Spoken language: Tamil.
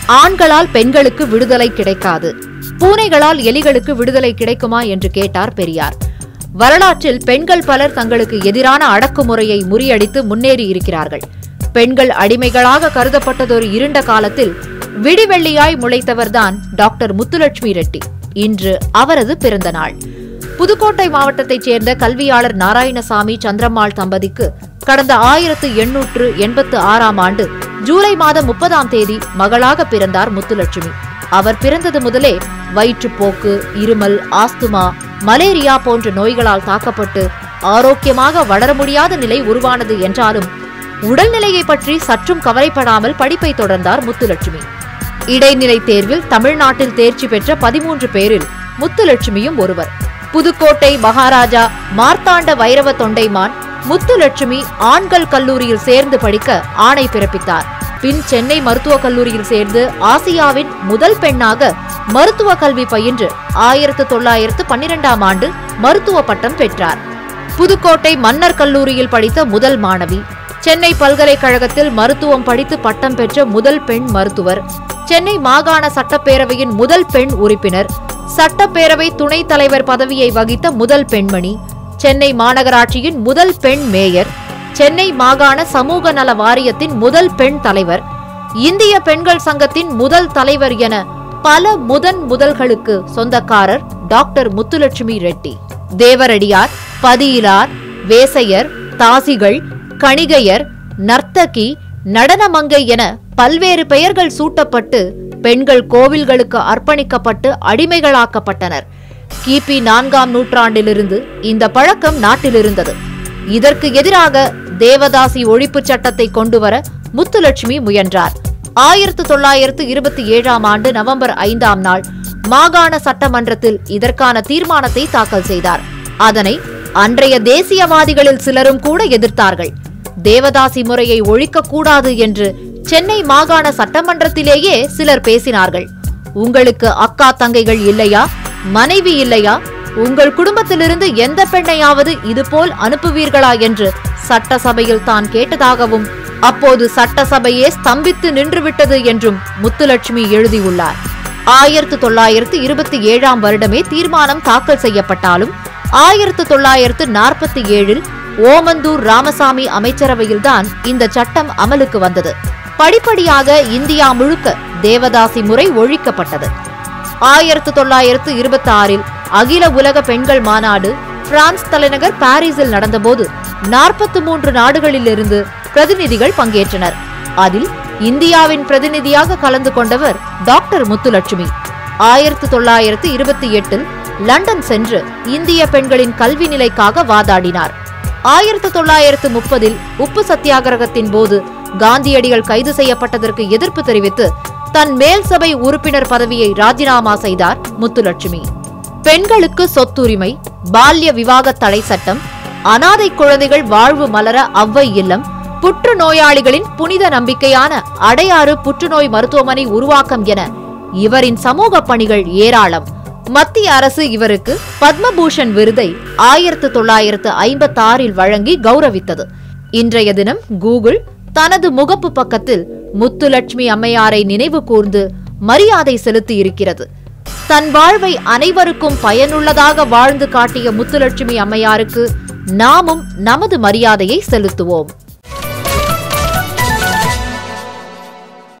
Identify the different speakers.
Speaker 1: ஆண்களால் பெண்களுக்கு விடுதலை கிடைக்காது பூனைகளால் எலிகளுக்கு விடுதலை கிடைக்குமா என்று கேட்டார் பெரியார் வரலாற்றில் பெண்கள் பலர் தங்களுக்கு எதிரான அடக்குமுறையை முறியடித்து முன்னேறி இருக்கிறார்கள் பெண்கள் அடிமைகளாக கருதப்பட்டதொரு இருண்ட காலத்தில் விடிவெள்ளியாய் முளைத்தவர்தான் டாக்டர் முத்துலட்சுமி ரெட்டி இன்று அவரது பிறந்த நாள் புதுக்கோட்டை மாவட்டத்தைச் சேர்ந்த கல்வியாளர் நாராயணசாமி சந்திரம்மாள் தம்பதிக்கு கடந்த ஆயிரத்து எண்ணூற்று எண்பத்து ஆறாம் ஆண்டு ஜூலை மாதம் முப்பதாம் தேதி மகளாக பிறந்தார் முத்துலட்சுமி அவர் பிறந்தது முதலே வயிற்றுப்போக்கு இருமல் ஆஸ்துமா மலேரியா போன்ற நோய்களால் தாக்கப்பட்டு ஆரோக்கியமாக வளர முடியாத நிலை உருவானது என்றாலும் உடல்நிலையை பற்றி சற்றும் கவலைப்படாமல் படிப்பை தொடர்ந்தார் முத்துலட்சுமி இடைநிலை தேர்வில் தமிழ்நாட்டில் தேர்ச்சி பெற்ற பதிமூன்று பேரில் முத்துலட்சுமியும் ஒருவர் புதுக்கோட்டை மகாராஜா மார்த்தாண்ட வைரவ தொண்டைமான் முத்துலட்சுமி ஆண்கள் கல்லூரியில் சேர்ந்து படிக்க ஆணை பிறப்பித்தார் பின் சென்னை மருத்துவக் கல்லூரியில் சேர்ந்து ஆசியாவின் முதல் பெண்ணாக மருத்துவ கல்வி பயின்று ஆயிரத்து தொள்ளாயிரத்து பன்னிரெண்டாம் ஆண்டு மருத்துவ பட்டம் பெற்றார் புதுக்கோட்டை மன்னர் கல்லூரியில் படித்த முதல் மாணவி சென்னை பல்கலைக்கழகத்தில் மருத்துவம் படித்து பட்டம் பெற்ற முதல் பெண் மருத்துவர் சென்னை மாகாண சட்டப்பேரவையின் முதல் பெண் உறுப்பினர் சட்டப்பேரவை துணைத் தலைவர் பதவியை வகித்த முதல் பெண்மணி சென்னை மாநகராட்சியின் முதல் பெண் மேயர் சென்னை மாகாண சமூக நல வாரியத்தின் முதல் பெண் தலைவர் இந்திய பெண்கள் சங்கத்தின் முதல் தலைவர் என பல முதன் முதல்களுக்கு சொந்தக்காரர் டாக்டர் முத்துலட்சுமி ரெட்டி தேவரடியார் பதியிலார் வேசையர் தாசிகள் கணிகையர் நர்த்தகி நடனமங்கை என பல்வேறு பெயர்கள் சூட்டப்பட்டு பெண்கள் கோவில்களுக்கு அர்ப்பணிக்கப்பட்டு அடிமைகளாக்கப்பட்டனர் கிபி நான்காம் நூற்றாண்டிலிருந்து இந்த பழக்கம் நாட்டில் இருந்தது இதற்கு எதிராக தேவதாசி ஒழிப்புச் சட்டத்தை கொண்டுவர முத்துலட்சுமி முயன்றார் ஆயிரத்து தொள்ளாயிரத்து இருபத்தி ஏழாம் ஆண்டு நவம்பர் ஐந்தாம் நாள் மாகாண சட்டமன்றத்தில் இதற்கான தீர்மானத்தை தாக்கல் செய்தார் அதனை அன்றைய தேசியவாதிகளில் சிலரும் கூட எதிர்த்தார்கள் தேவதாசி முறையை ஒழிக்கக்கூடாது என்று சென்னை மாகாண சட்டமன்றத்திலேயே சிலர் பேசினார்கள் உங்களுக்கு அக்கா தங்கைகள் இல்லையா மனைவி இல்லையா உங்கள் குடும்பத்திலிருந்து எந்த பெண்ணையாவது இதுபோல் அனுப்புவீர்களா என்று சட்டசபையில் தான் கேட்டதாகவும் அப்போது சட்டசபையே ஸ்தம்பித்து நின்றுவிட்டது என்றும் முத்துலட்சுமி எழுதியுள்ளார் ஆயிரத்து தொள்ளாயிரத்து இருபத்தி ஏழாம் வருடமே தீர்மானம் தாக்கல் செய்யப்பட்டாலும் ஆயிரத்து தொள்ளாயிரத்து நாற்பத்தி ஏழில் ஓமந்தூர் ராமசாமி அமைச்சரவையில்தான் இந்த சட்டம் அமலுக்கு வந்தது படிப்படியாக இந்தியா முழுக்க தேவதாசி முறை ஒழிக்கப்பட்டது ஆயிரத்து தொள்ளாயிரத்து இருபத்தி ஆறில் அகில உலக பெண்கள் மாநாடு பிரான்ஸ் தலைநகர் பாரிஸில் நடந்தபோது நாற்பத்தி மூன்று நாடுகளிலிருந்து பிரதிநிதிகள் பங்கேற்றனர் அதில் இந்தியாவின் பிரதிநிதியாக கலந்து கொண்டவர் டாக்டர் முத்துலட்சுமி ஆயிரத்து தொள்ளாயிரத்து இருபத்தி எட்டில் லண்டன் சென்று இந்திய பெண்களின் கல்வி நிலைக்காக வாதாடினார் ஆயிரத்து தொள்ளாயிரத்து முப்பதில் உப்பு சத்தியாகிரகத்தின் போது காந்தியடிகள் கைது செய்யப்பட்டதற்கு எதிர்ப்பு தெரிவித்து தன் மேல் சபை உறுப்பினர் பதவியை ராஜினாமா செய்தார் முத்துலட்சுமி பெண்களுக்கு சொத்துரிமை பால்ய விவாக தடை சட்டம் அனாதை குழந்தைகள் வாழ்வு மலர அவ்வை இல்லம் புற்றுநோயாளிகளின் புனித நம்பிக்கையான அடையாறு புற்றுநோய் மருத்துவமனை உருவாக்கம் என இவரின் சமூக பணிகள் ஏராளம் மத்திய அரசு இவருக்கு பத்மபூஷன் விருதை ஆயிரத்து தொள்ளாயிரத்து ஐம்பத்தி ஆறில் வழங்கி கௌரவித்தது இன்றைய தினம் கூகுள் தனது முகப்பு பக்கத்தில் முத்துலட்சுமி அம்மையாரை நினைவு கூர்ந்து மரியாதை செலுத்தி இருக்கிறது தன் வாழ்வை அனைவருக்கும் பயனுள்ளதாக வாழ்ந்து காட்டிய முத்துலட்சுமி அம்மையாருக்கு நாமும் நமது மரியாதையை செலுத்துவோம்